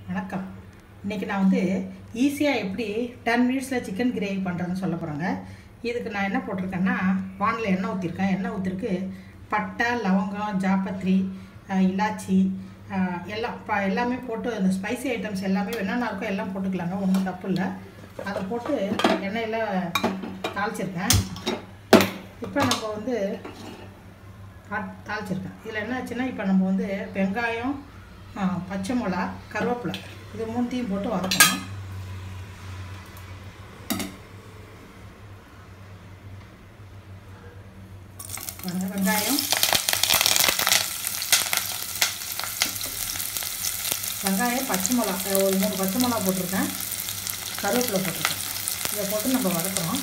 வணக்கம் இன்றைக்கி நான் வந்து ஈஸியாக எப்படி டென் மினிட்ஸில் சிக்கன் கிரேவி பண்ணுறேன்னு சொல்ல போகிறேங்க இதுக்கு நான் என்ன போட்டிருக்கேன்னா வானில் எண்ணெய் ஊற்றிருக்கேன் எண்ணெய் ஊற்றிருக்கு பட்டை லவங்கம் ஜாப்பத்ரி அஹ், இலாச்சி அஹ், எல்லாம் ப எல்லாமே போட்டு அந்த ஸ்பைசி ஐட்டம்ஸ் எல்லாமே என்னென்ன இருக்கோ எல்லாம் போட்டுக்கலாங்க ஒன்றும் தப்பு இல்லை அதை போட்டு எண்ணெயில் தாளிச்சிருக்கேன் இப்போ நம்ம வந்து பா- தாளிச்சிருக்கேன் இதில் என்ன ஆச்சுன்னா இப்போ நம்ம வந்து வெங்காயம் ஆ, பச்சை மிளகா கருவேப்பிலை இது மூணுத்தையும் போட்டு வதக்கணும் பாருங்க, வெங்காயம் வெங்காயம் பச்சை மிளகா அஹ், ஒரு மூணு பச்சை மிளகா போட்டிருக்கேன் கருவேப்பிலை போட்டிருக்கேன் இதை போட்டு நம்ம வதக்குறோம்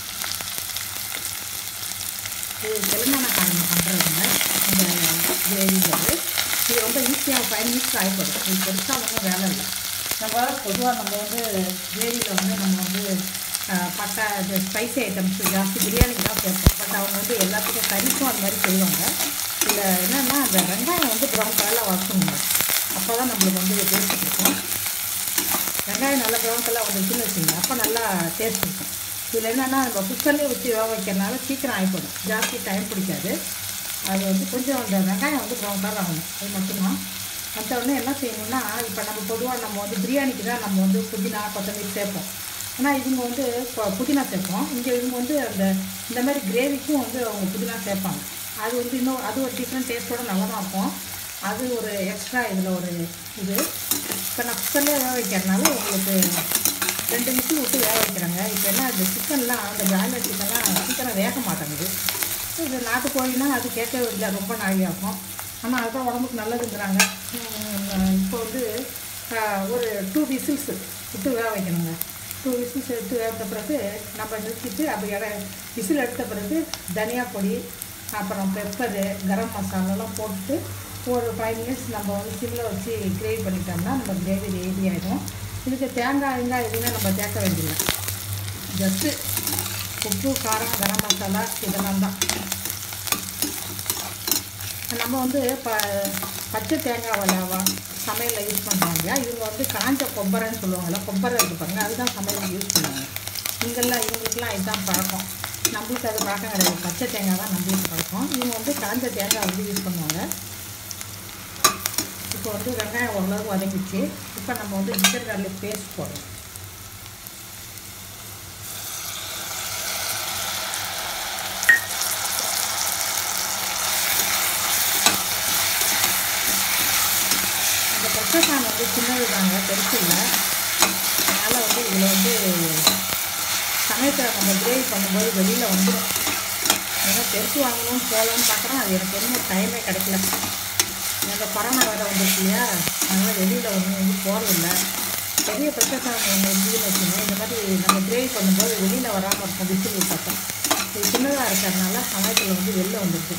இது தெலுங்கானாக்காரங்க பண்ணுறதுங்க இந்த கிரேவிங்கிறது இது ரொம்ப ஈஸியாக ஃபைவ் மினிட்ஸ் ஆகிப்படும் இது பெருசாக ஒன்றும் வேலை இல்லை நம்ம பொதுவாக நம்ம வந்து கிரேவியில் வந்து நம்ம வந்து ஆஹ், பட்டை இது ஸ்பைசி ஐட்டம்ஸ் ஜாஸ்தி பிரியாணிக்கு தான் சேர்ப்போம் பட் அவங்க வந்து எல்லாத்துக்கும் கறிக்கும் அது மாதிரி செய்வாங்க இதில் என்னென்னா அந்த வெங்காயம் வந்து ப்ரௌன் கலரில் வதக்கணுங்க அப்போ தான் நம்மளுக்கு வந்து டேஸ்ட் இருக்கும் வெங்காயம் நல்லா ப்ரௌன் கலர் வந்துச்சுன்னு வச்சுங்க அப்போ நல்லா டேஸ்ட் இருக்கும் இதில் என்னென்னா நம்ம குக்கர்லேயே வச்சு வேக வைக்கிறனால சீக்கிரம் ஆகிப்படும் ஜாஸ்தி டைம் பிடிக்காது அது வந்து கொஞ்சம் அந்த வெங்காயம் வந்து ப்ரௌன் கலர் ஆகணும் அது மட்டும்தான் மற்ற வந்து என்ன செய்யணும்னா இப்போ நம்ம பொதுவாக நம்ம வந்து பிரியாணிக்கு தான் நம்ம வந்து புதினா கொத்தமல்லி சேர்ப்போம் ஆனால் இவங்க வந்து இப்போ புதினா சேர்ப்போம் இங்கே இவங்க வந்து அந்த இந்த மாதிரி கிரேவிக்கும் வந்து அவங்க புதினா சேர்ப்பாங்க அது வந்து இன்னும் அது ஒரு டிஃப்ரெண்ட் டேஸ்ட்டோட நல்லா தான் இருக்கும் அது ஒரு எக்ஸ்ட்ரா இதில் ஒரு இது இப்போ நான் குக்கர்லேயே வேக வைக்கிறதுனால உங்களுக்கு ரெண்டு விசில் விட்டு வேக வைக்கிறாங்க இப்போ என்ன இந்த சிக்கன்லாம் அந்த பிராய்லர் சிக்கன்லாம் சீக்கிரம் வேக மாட்டேங்குது இது நாட்டுக்கோழினா அது கேட்கவே இல்லை ரொம்ப நாழி ஆகும் ஆனால் அதுதான் உடம்புக்கு நல்லதுங்கிறாங்க உம், இப்போ வந்து ஆஹ், ஒரு டூ விசில்ஸ் விட்டு வேக வைக்கணுங்க டூ விசில்ஸ் எடுத்து வேக பிறகு நம்ம நிறுத்திட்டு அப்படி இட விசில் எடுத்த பிறகு தனியா பொடி அப்புறம் பெப்பரு கரம் மசாலாலாம் போட்டுட்டு ஒரு ஃபைவ் மினிட்ஸ் நம்ம வந்து சிம்மில் வச்சு கிரேவி பண்ணிட்டோம்னா நம்ம கிரேவி ரெடி ஆகிடும் இதுக்கு தேங்காய் வெங்காயம் எதுவுமே நம்ம சேர்க்க வேண்டியதில்லை ஜஸ்ட்டு உப்பு காரம் கரம் மசாலா இதெல்லாம் தான் நம்ம வந்து ப பச்சை தேங்காய் வளவா சமையலில் யூஸ் பண்ணுறாங்க இவங்க வந்து காஞ்ச கொப்பரைன்னு சொல்லுவாங்கல்ல கொப்பரை இருக்கு பாருங்க அதுதான் சமையலுக்கு யூஸ் பண்ணுவாங்க இங்கெல்லாம் இவங்களுக்குலாம் இதுதான் பழக்கம் நம்மளுக்கு அது பழக்கம் கிடையாது பச்சை தேங்காய் தான் நம்மளுக்கு பழக்கம் இவங்க வந்து காஞ்ச தேங்காய் வந்து யூஸ் பண்ணுவாங்க இப்போ வந்து வெங்காயம் ஓரளவுக்கு வதங்கிச்சு இப்போ நம்ம வந்து ஜிஞ்சர் கார்லிக் பேஸ்ட் போடுறோம் இந்த பச்சை பானை வந்து சின்னது தாங்க பெருசு இல்லை அதனால் வந்து இதில் வந்து சமயத்தில் நம்ம கிரேவி பண்ணும்போது வெளியில் வந்துடும் ஏன்னா பெருசு வாங்கணும்னு போகலான்னு பார்க்குறோம் அது எனக்கு ஒன்றும் டைமே கிடைக்கல இந்த கொரோனா வேறு வந்துருக்கு இல்லையா அதனால் வெளியில் ஒன்றும் எங்கேயும் போகிறதில்ல பெரிய பச்சை சாமி ஒன்று இருந்ததுன்னு வச்சுக்கோங்க இந்த மாதிரி நம்ம கிரேவி பண்ணும்போது வெளியில் வராமல் இருக்கும் விசில் பார்த்தோம் இது சின்னதாக இருக்கிறதுனால சமயத்தில் வந்து வெளில வந்துருக்கு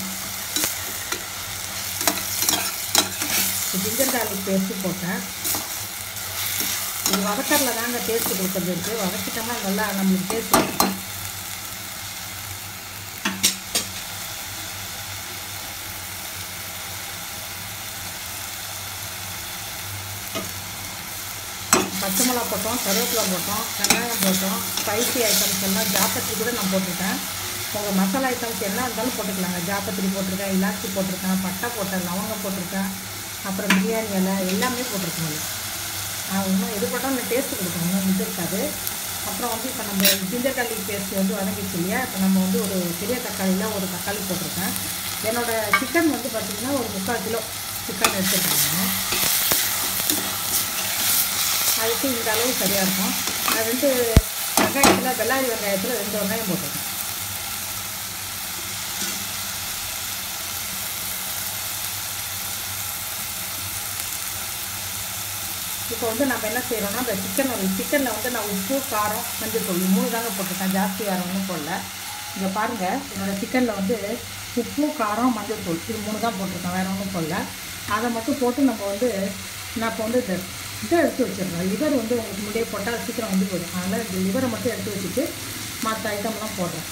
ஜிஞ்சர் கார்லிக் பேஸ்ட்டு போட்டேன் இது வதக்கரில் தாங்க டேஸ்ட்டு கொடுக்குறது இருக்குது வதக்கிட்டோம்னா நல்லா நம்மளுக்கு டேஸ்ட் இருக்கும் பச்சை மிளகா போட்டோம் கருவேப்பிலை போட்டோம் வெங்காயம் போட்டோம் ஸ்பைசி ஐட்டம்ஸ் எல்லாம் ஜாப்பத்திரி கூட நான் போட்டிருக்கேன் உங்கள் மசாலா ஐட்டம்ஸ் என்ன இருந்தாலும் போட்டுக்கலாங்க ஜாப்பத்திரி போட்டிருக்கேன் இலாச்சி போட்டிருக்கேன் பட்டை போட்டேன் லவங்கம் போட்டிருக்கேன் அப்புறம் பிரியாணி இலை எல்லாமே போட்டிருக்கேன் நான் இன்னும் எது போட்டாலும் டேஸ்ட் கொடுக்கும் இன்னும் இது இருக்காது அப்புறம் வந்து இப்போ நம்ம ஜிஞ்சர் கார்லிக் பேஸ்ட் வந்து வதங்கிச்சு இல்லையா இப்போ நம்ம வந்து ஒரு பெரிய தக்காளியில் ஒரு தக்காளி போட்டிருக்கேன் என்னோட சிக்கன் வந்து பார்த்திங்கன்னா ஒரு முக்கால் கிலோ சிக்கன் எடுத்துருக்காங்க அதுக்கு இந்த அளவு சரியாக இருக்கும் நான் ரெண்டு வெங்காயத்தில் வெள்ளாரி வெங்காயத்தில் ரெண்டு வெங்காயம் போட்டிருக்கேன் இப்போ வந்து நம்ம என்ன செய்கிறோம்னா இந்த சிக்கன் வந்து சிக்கனில் வந்து நான் உப்பு காரம் மஞ்சள் தூள் இது மூணு தாங்க போட்டிருக்கேன் ஜாஸ்தி வேறு ஒன்றும் போடல இங்கே பாருங்கள் என்னோடய சிக்கனில் வந்து உப்பு காரம் மஞ்சள் தூள் இது மூணு தான் போட்டிருக்கேன் வேறு ஒன்றும் போடல அதை மட்டும் போட்டு நம்ம வந்து நான் இப்போ வந்து இந்த இதை எடுத்து வச்சிடுறேன் லிவர் வந்து உங்களுக்கு முன்னாடியே போட்டால் சீக்கிரம் வந்து போயிடும் அதனால் இந்த லிவரை மட்டும் எடுத்து வச்சுட்டு மற்ற ஐட்டம்லாம் போடுறேன்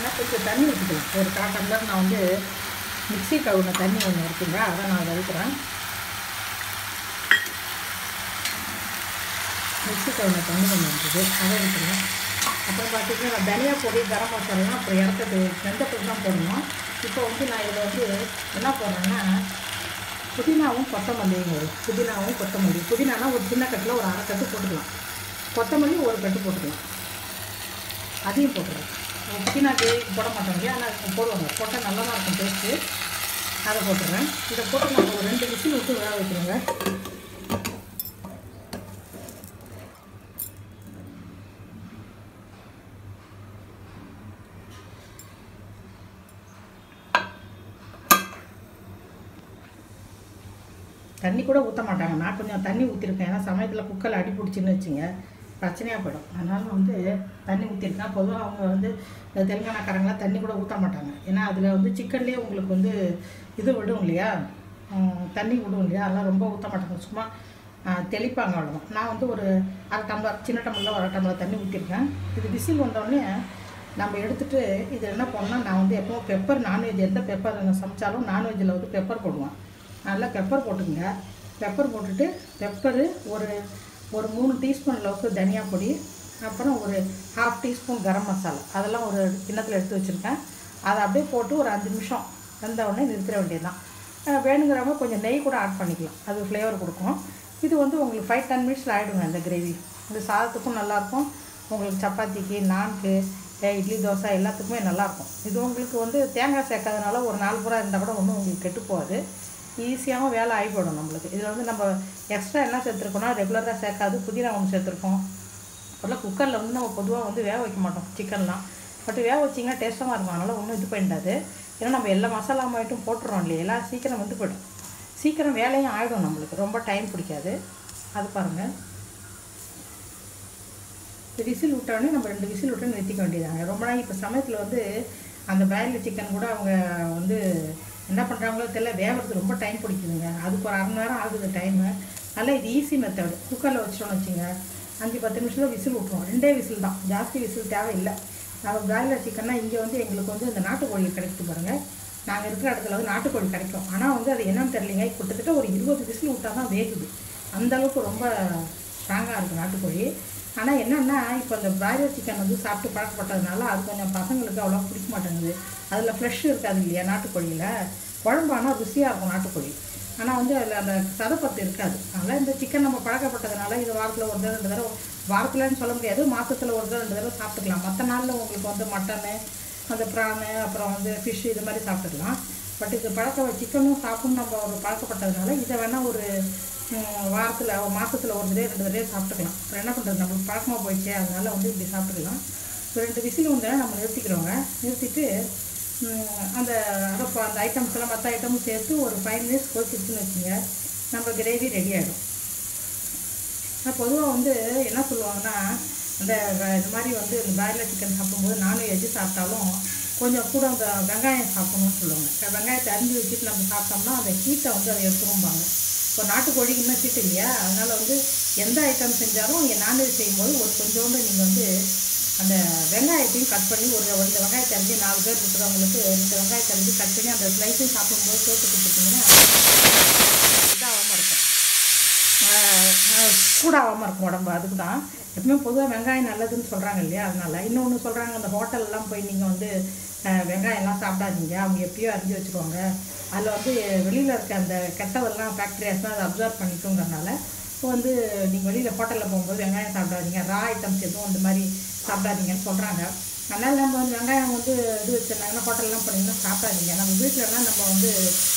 கொஞ்சம் தண்ணி ஊற்றிக்கலாம் ஒரு கால் டம்ளர் நான் வந்து மிக்ஸி கழுவுன தண்ணி ஒன்று இருக்குங்க அதை நான் வறுக்கிறேன் மிக்ஸி கழுவுன தண்ணி ஒன்று இருக்குது அதை ஊற்றுறேன் அப்புறம் பார்த்திங்கன்னா நான் தனியா பொடி கரம் மசாலாம் அப்புறம் இறக்கிறது வெந்தப்பட்டு தான் போடணும் இப்போ வந்து நான் இதில் வந்து என்ன போடுறேன்னா புதினாவும் கொத்தமல்லியும் வரும் புதினாவும் கொத்தமல்லி புதினானா ஒரு சின்ன கட்டில் ஒரு அரை கட்டு போட்டுக்கலாம் கொத்தமல்லி ஒரு கட்டு போட்டுக்கலாம் அதையும் போட்டுருவேன் புதினா கிரேவிக்கு போட மாட்டாங்க ஆனால் போடுவாங்க போட்டால் நல்லா தான் இருக்கும் டேஸ்ட்டு அதை போட்டுறேன் இதை போட்டு நம்ம ஒரு ரெண்டு விசில் விட்டு வேக வைக்கிறோங்க தண்ணி கூட ஊற்ற மாட்டாங்க நான் கொஞ்சம் தண்ணி ஊற்றிருக்கேன் ஏன்னா சமயத்தில் குக்கரில் அடி பிடிச்சின்னு வச்சுங்க பிரச்சனையாக போயிடும் அதனால வந்து தண்ணி ஊற்றிருக்கேன் பொதுவாக அவங்க வந்து இந்த தெலுங்கானாக்காரங்களாம் தண்ணி கூட ஊற்ற மாட்டாங்க ஏன்னா அதில் வந்து சிக்கன்லேயே உங்களுக்கு வந்து இது விடும் இல்லையா உம், தண்ணி விடும் இல்லையா அதெல்லாம் ரொம்ப ஊற்ற மாட்டாங்க சும்மா ஆ, தெளிப்பாங்க அவ்வளோதான் நான் வந்து ஒரு அரை டம்ளர் சின்ன டம்ளரில் ஒரு அரை டம்ளர் தண்ணி ஊற்றிருக்கேன் இது விசில் வந்தோடனே நம்ம எடுத்துட்டு இது என்ன பண்ணால் நான் வந்து எப்பவும் பெப்பர் நான்வெஜ் எந்த பெப்பர் சமைச்சாலும் நான்வெஜ்ஜில் வந்து பெப்பர் போடுவேன் நல்லா பெப்பர் போட்டுங்க பெப்பர் போட்டுட்டு பெப்பரு ஒரு ஒரு மூணு டீஸ்பூன் அளவுக்கு தனியா பொடி அப்புறம் ஒரு ஹாஃப் டீஸ்பூன் கரம் மசாலா அதெல்லாம் ஒரு கிண்ணத்தில் எடுத்து வச்சுருக்கேன் அதை அப்படியே போட்டு ஒரு அஞ்சு நிமிஷம் வெந்த உடனே நிறுத்திட வேண்டியதுதான் அஹ் வேணுங்கிறவங்க கொஞ்சம் நெய் கூட ஆட் பண்ணிக்கலாம் அது ஃப்ளேவர் கொடுக்கும் இது வந்து உங்களுக்கு ஃபைவ் டென் மினிட்ஸில் ஆகிடுங்க இந்த கிரேவி இந்த சாதத்துக்கும் நல்லாயிருக்கும் உங்களுக்கு சப்பாத்திக்கு நான்கு அஹ் இட்லி தோசை எல்லாத்துக்குமே நல்லாயிருக்கும் இது உங்களுக்கு வந்து தேங்காய் சேர்க்காதனால ஒரு நாலு புறா இருந்தால் கூட ஒன்றும் உங்களுக்கு கெட்டு போகாது ஈஸியாகவும் வேலை ஆகிப்போடும் நம்மளுக்கு இதில் வந்து நம்ம எக்ஸ்ட்ரா என்ன சேர்த்துருக்கோம்னா ரெகுலராக சேர்க்காது புதினா ஒன்று சேர்த்துருக்கோம் அப்போல்லாம் குக்கரில் வந்து நம்ம பொதுவாக வந்து வேக வைக்க மாட்டோம் சிக்கன்லாம் பட் வேக வச்சிங்கன்னா டேஸ்ட்டாக இருக்கும் அதனால் ஒன்றும் இது பண்ணிடாது ஏன்னா நம்ம எல்லா மசாலா மாட்டும் போட்டுறோம் இல்லையா எல்லாம் சீக்கிரம் வந்து போய்டும் சீக்கிரம் வேலையும் ஆகிடும் நம்மளுக்கு ரொம்ப டைம் பிடிக்காது அது பாருங்கள் விசில் விட்டோடனே நம்ம ரெண்டு விசில் விட்டு நிறுத்திக்க வேண்டியதாங்க ரொம்ப நாள் இப்போ சமயத்தில் வந்து அந்த பேரல் சிக்கன் கூட அவங்க வந்து என்ன பண்ணுறாங்களோ தெரியல வேகிறது ரொம்ப டைம் பிடிக்குதுங்க அதுக்கு ஒரு அரை மணி நேரம் ஆகுது டைமு நல்லா இது ஈஸி மெத்தடு குக்கரில் வச்சிட்டோம்னு வச்சுங்க அஞ்சு பத்து நிமிஷத்தில் விசில் விட்ருவோம் ரெண்டே விசில் தான் ஜாஸ்தி விசில் தேவையில்லை நம்ம பிராய்லர் சிக்கன்னா இங்கே வந்து எங்களுக்கு வந்து இந்த நாட்டுக்கோழி கிடைக்குது பாருங்கள் நாங்கள் இருக்கிற இடத்துல வந்து நாட்டுக்கோழி கிடைக்கும் ஆனால் வந்து அது என்னன்னு தெரியலைங்க கிட்டத்தட்ட ஒரு இருபது விசில் விட்டால் தான் வேகுது அந்த அளவுக்கு ரொம்ப ஸ்ட்ராங்காக இருக்குது நாட்டுக்கோழி ஆனால் என்னென்னா இப்போ இந்த பிராய்லர் சிக்கன் வந்து சாப்பிட்டு பழக்கப்பட்டதுனால அது கொஞ்சம் பசங்களுக்கு அவ்வளோ பிடிக்க மாட்டேங்குது அதில் ஃப்ரெஷ் இருக்காது இல்லையா நாட்டுக்கோழியில் குழம்பானா ருசியாக இருக்கும் நாட்டுக்கோழி ஆனால் வந்து அதில் அந்த சதப்பத்து இருக்காது அதனால் இந்த சிக்கன் நம்ம பழக்கப்பட்டதுனால இது வாரத்தில் ஒரு தடவை ரெண்டு தடவை வாரத்தில்னு சொல்ல முடியாது மாதத்தில் ஒரு தடவை ரெண்டு தடவை சாப்பிட்டுக்கலாம் மற்ற நாளில் உங்களுக்கு வந்து மட்டனு அந்த ப்ரானு அப்புறம் வந்து ஃபிஷ் இது மாதிரி சாப்பிட்டுக்கலாம் பட் இது பழக்க சிக்கனும் சாப்பிட்ணும் நம்ம ஒரு பழக்கப்பட்டதுனால இதை வேணால் ஒரு வாரத்தில் மாதத்தில் ஒரு தடவை ரெண்டு தடவை சாப்பிட்டுக்கலாம் அப்புறம் என்ன பண்ணுறது நம்மளுக்கு பழக்கமாக போயிடுச்சு அதனால வந்து இப்படி சாப்பிட்டுக்கலாம் இப்போ ரெண்டு விசில் வந்து நம்ம நிறுத்திக்கிறோங்க நிறுத்திட்டு ம், அந்த அதை அந்த ஐட்டம்ஸ் எல்லாம் மற்ற ஐட்டமும் சேர்த்து ஒரு ஃபைவ் மினிட்ஸ் கொதிச்சிருச்சுன்னு வச்சுங்க நம்ம கிரேவி ரெடி ஆகிடும் பொதுவாக வந்து என்ன சொல்லுவாங்கன்னா இந்த வ- இந்த மாதிரி வந்து இந்த பிராய்லர் சிக்கன் சாப்பிடும்போது நான்வெஜ் சாப்பிட்டாலும் கொஞ்சம் கூட அந்த வெங்காயம் சாப்பிடணும்னு சொல்லுவாங்க இந்த வெங்காயத்தை அரிஞ்சு வச்சுட்டு நம்ம சாப்பிட்டோம்னா அந்த ஹீட்டை வந்து அதை எடுத்துரும்பாங்க இப்போ நாட்டுக்கோழிக்கு இன்னும் ஹீட் இல்லையா அதனால் வந்து எந்த ஐட்டம் செஞ்சாலும் இங்கே நான்வெஜ் செய்யும்போது ஒரு கொஞ்சோண்டு நீங்கள் வந்து அந்த வெங்காயத்தையும் கட் பண்ணி ஒரு ரெண்டு வெங்காயத்தை அரிஞ்சு நாலு பேர் இருக்கிறவங்களுக்கு ரெண்டு வெங்காயத்தை அரிஞ்சு கட் பண்ணி அந்த ஸ்லைஸையும் சாப்பிடும்போது சேர்த்து கொடுத்துட்டிங்கன்னா இதாகாமல் இருக்கும் சூடாகாமல் இருக்கும் உடம்பு அதுக்கு தான் எப்பவுமே பொதுவாக வெங்காயம் நல்லதுன்னு சொல்கிறாங்க இல்லையா அதனால இன்னொன்று சொல்கிறாங்க அந்த ஹோட்டல்லாம் போய் நீங்கள் வந்து அஹ், வெங்காயம்லாம் சாப்பிடாதீங்க அவங்க எப்பயோ அரிஞ்சு வச்சுருவாங்க அதில் வந்து வெளியில் இருக்க அந்த கெட்டவெல்லாம் பாக்டீரியாஸ்லாம் அதை அப்சர்வ் பண்ணிட்டோங்கிறனால இப்போ வந்து நீங்கள் வெளியில் ஹோட்டலில் போகும்போது வெங்காயம் சாப்பிடாதீங்க ரா ஐட்டம்ஸ் எதுவும் அந்த மாதிரி சாப்பிடாதீங்கன்னு சொல்கிறாங்க அதனால் நம்ம வந்து வெங்காயம் வந்து இது வச்சிருந்தாங்கன்னா ஹோட்டல்லாம் போனீங்கன்னா சாப்பிடாதீங்க நம்ம வீட்டிலலாம் நம்ம வந்து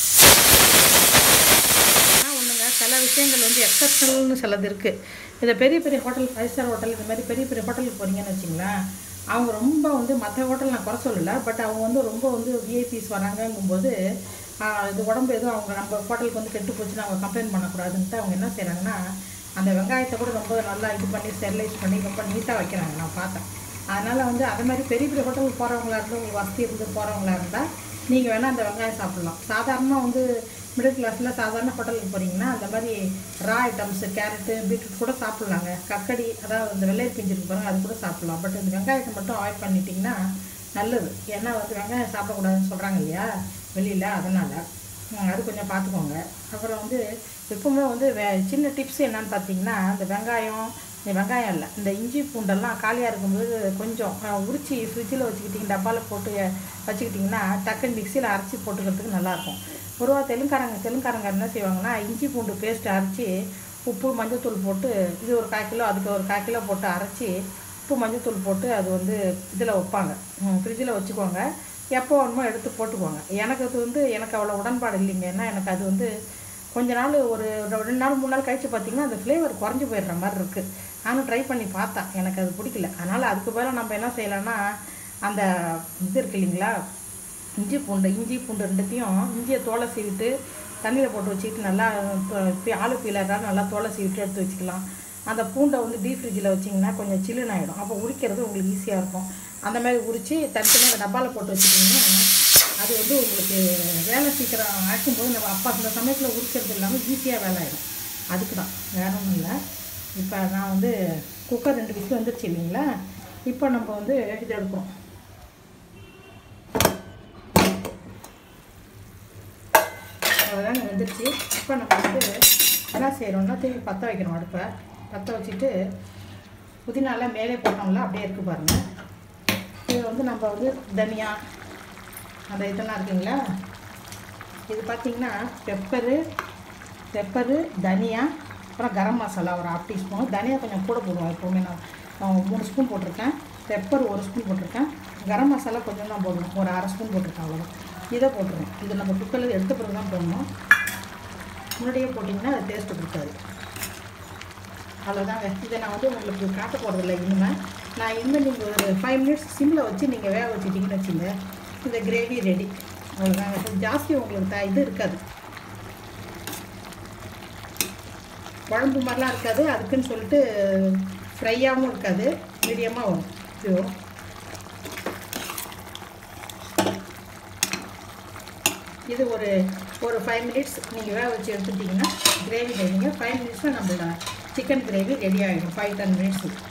ஆனால் ஒன்றுங்க சில விஷயங்கள் வந்து எக்ஸப்ஷனல்னு சிலது இருக்குது இதை பெரிய பெரிய ஹோட்டல் ஃபைவ் ஸ்டார் ஹோட்டல் இந்த மாதிரி பெரிய பெரிய ஹோட்டலுக்கு போகிறீங்கன்னு வச்சிங்களேன் அவங்க ரொம்ப வந்து மற்ற ஹோட்டல் நான் குறை சொல்லலை பட் அவங்க வந்து ரொம்ப வந்து விஐபிஸ் வராங்கங்கும்போது ஆஹ், இது உடம்பு எதுவும் அவங்க நம்ம ஹோட்டலுக்கு வந்து கெட்டு போச்சுன்னு அவங்க கம்ப்ளைண்ட் பண்ணக்கூடாதுன்ட்டு அவங்க என்ன செய்கிறாங்கன்னா அந்த வெங்காயத்தை கூட ரொம்ப நல்லா இது பண்ணி ஸ்டெர்லைஸ் பண்ணி ரொம்ப நீட்டாக வைக்கிறாங்க நான் பார்த்தேன் அதனால் வந்து அதே மாதிரி பெரிய பெரிய ஹோட்டலுக்கு போகிறவங்களா இருந்தால் உங்களுக்கு வசதி இருந்து போகிறவங்களா இருந்தால் நீங்கள் வேணால் அந்த வெங்காயம் சாப்பிட்லாம் சாதாரணமாக வந்து மிடில் கிளாஸில் சாதாரண ஹோட்டலுக்கு போகிறீங்கன்னா அந்த மாதிரி ரா ஐட்டம்ஸு கேரட்டு பீட்ரூட் கூட சாப்பிட்லாங்க கக்கடி அதாவது இந்த வெள்ளை பிஞ்சு இருக்கு பாருங்க அது கூட சாப்பிட்லாம் பட் இந்த வெங்காயத்தை மட்டும் அவாய்ட் பண்ணிட்டீங்கன்னா நல்லது ஏன்னா வந்து வெங்காயம் சாப்பிடக்கூடாதுன்னு சொல்கிறாங்க இல்லையா வெளியில் அதனால் அது கொஞ்சம் பார்த்துக்கோங்க அப்புறம் வந்து எப்பவுமே வந்து வே சின்ன டிப்ஸ் என்னன்னு பார்த்தீங்கன்னா இந்த வெங்காயம் இந்த வெங்காயம் இல்லை இந்த இஞ்சி பூண்டெல்லாம் காலியாக இருக்கும்போது கொஞ்சம் அஹ், உரிச்சு ஃப்ரிட்ஜில் வச்சுக்கிட்டிங்க டப்பாவில் போட்டு வச்சுக்கிட்டிங்கன்னா டக்குன்னு மிக்சியில் அரைச்சி போட்டுக்கிறதுக்கு நல்லாயிருக்கும் பொதுவாக தெலுங்காரங்க தெலுங்காரங்க என்ன செய்வாங்கன்னா இஞ்சி பூண்டு பேஸ்ட் அரைச்சி உப்பு மஞ்சள்தூள் போட்டு இது ஒரு கால் கிலோ அதுக்கு ஒரு கால் கிலோ போட்டு அரைச்சி உப்பு மஞ்சள்தூள் போட்டு அது வந்து இதில் வைப்பாங்க ஃப்ரிட்ஜில் வச்சுக்குவாங்க எப்போ வேணுமோ எடுத்து போட்டுக்குவாங்க எனக்கு அது வந்து எனக்கு அவ்வளோ உடன்பாடு இல்லைங்க ஏன்னா எனக்கு அது வந்து கொஞ்ச நாள் ஒரு ரெண்டு நாள் மூணு நாள் கழித்து பார்த்தீங்கன்னா அந்த ஃப்ளேவர் குறைஞ்சி போயிடுற மாதிரி இருக்குது நானும் ட்ரை பண்ணி பார்த்தேன் எனக்கு அது பிடிக்கல அதனால் அதுக்கு பதிலாக நம்ம என்ன செய்யலாம்னா அந்த இது இருக்கு இல்லைங்களா இஞ்சி பூண்டு இஞ்சி பூண்டு ரெண்டுத்தையும் இஞ்சியை தோலை சீவிட்டு தண்ணியில் போட்டு வச்சுக்கிட்டு நல்லா ப- பி- ஆளு பீலராக நல்லா தோலை சீவிட்டு எடுத்து வச்சுக்கலாம் அந்த பூண்டை வந்து டீப் ஃப்ரிட்ஜில் வச்சிங்கன்னா கொஞ்சம் சில்லுன்னு ஆகிடும் அப்போ உரிக்கிறது உங்களுக்கு ஈஸியாக இருக்கும் அந்த மாதிரி உரித்து தனித்தனியாக டப்பாவில் போட்டு வச்சுட்டிங்கன்னா அது வந்து உங்களுக்கு வேலை சீக்கிரம் ஆக்கும்போது நம்ம அப்பா அந்த சமயத்தில் உரிக்கிறது இல்லாமல் ஈஸியாக வேலை ஆகிடும் அதுக்கு தான் வேற ஒன்றும் இல்லை இப்போ நான் வந்து குக்கர் ரெண்டு விசில் வந்துருச்சு இல்லைங்களா இப்போ நம்ம வந்து இது எடுக்கிறோம் அவ்வளோதாங்க வந்துருச்சு இப்போ நம்ம வந்து என்ன செய்கிறோம்னா திருப்பி பற்ற வைக்கணும் அடுப்பை பற்ற வச்சுட்டு புதினாலாம் மேலே போட்டோம்ல அப்படியே இருக்கு பாருங்க இது வந்து நம்ம வந்து தனியா அந்த இதெல்லாம் இருக்குங்களா இது பார்த்தீங்கன்னா பெப்பரு பெப்பரு தனியா அப்புறம் கரம் மசாலா ஒரு ஹாஃப் டீஸ்பூன் தனியா கொஞ்சம் கூட போடுவோம் எப்போவுமே நான் நான் மூணு ஸ்பூன் போட்டிருக்கேன் பெப்பர் ஒரு ஸ்பூன் போட்டிருக்கேன் கரம் மசாலா கொஞ்சம் தான் போடணும் ஒரு அரை ஸ்பூன் போட்டிருக்கேன் அவ்வளோதான் இதை போட்டுருவோம் இது நம்ம குக்கரில் எடுத்த பிறகு தான் போடணும் முன்னாடியே போட்டிங்கன்னா அது டேஸ்ட்டு கொடுக்காது அவ்வளோதாங்க இதை நான் வந்து உங்களுக்கு காட்ட போகிறதில்ல இனிமேல் நான் இனிமேல் நீங்கள் ஒரு ஃபைவ் மினிட்ஸ் சிம்மில் வச்சு நீங்கள் வேக வச்சுட்டிங்கன்னு வச்சுங்க இந்த கிரேவி ரெடி அவ்வளோதாங்க கொஞ்சம் ஜாஸ்தி உங்களுக்கு த இது இருக்காது குழம்பு மாதிரிலாம் இருக்காது அதுக்குன்னு சொல்லிட்டு ஃப்ரையாகவும் இருக்காது மீடியமாக வரும் இது வரும் இது ஒரு ஒரு ஃபைவ் மினிட்ஸ் நீங்கள் வேக வச்சு எடுத்துட்டிங்கன்னா கிரேவி ரெடிங்க ஃபைவ் மினிட்ஸில் நம்மளோட சிக்கன் கிரேவி ரெடி ஆகிடும் ஃபைவ் டென் மினிட்ஸ்